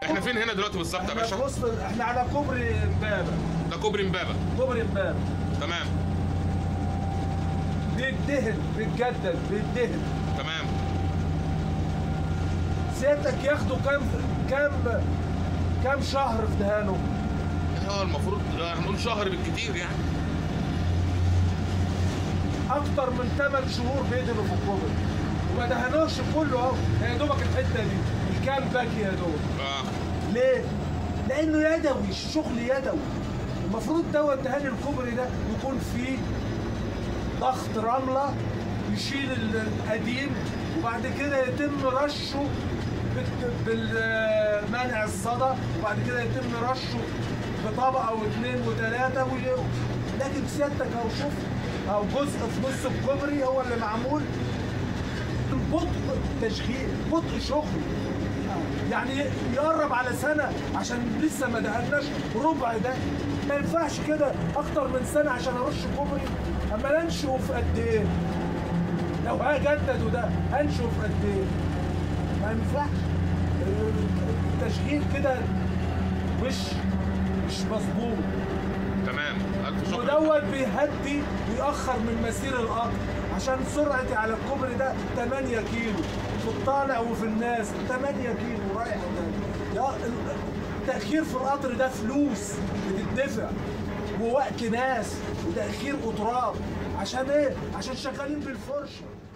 احنا فين هنا دلوقتي بالظبط يا احنا باشا في وسط احنا على كوبري امبابه ده كوبري امبابه كوبري امبابه تمام بيتدهن بيتجدد بيتدهن تمام سيادتك ياخدوا كام كام كام شهر في دهانه هو المفروض هنقول شهر بالكتير يعني اكتر من 8 شهور بيدهنوا في الكوبري وما دهنوش كله اهو يا دوبك الحته دي الكام باكي يا دوب اه ليه؟ لانه يدوي الشغل يدوي المفروض دوت دهان الكوبري ده يكون فيه ضغط رمله يشيل ال- القديم وبعد كده يتم رشه بت- بالمانع الصدى وبعد كده يتم رشه بطبقه واثنين وثلاثه وي- لكن سيادتك اهو شوف او جزء في نص الكوبري هو اللي معمول بطء تشغيل بطء شغل يعني يقرب على سنة عشان لسه ما دهناش ربع ده ما ينفعش كده أكتر من سنة عشان أرش كوبري أما ننشئه في قد إيه؟ لو هجدد وده هنشئه في قد إيه؟ ما ينفعش التشغيل كده مش مش مظبوط تمام الف شكر ودوت بيهدي ويأخر من مسير القطر عشان سرعتي على الكوبري ده 8 كيلو في الطالع وفي الناس 8 كيلو رايح جاي. يا ال- التأخير في القطر ده فلوس بتدفع ووقت ناس وتأخير قطرات عشان ايه؟ عشان شغالين بالفرشة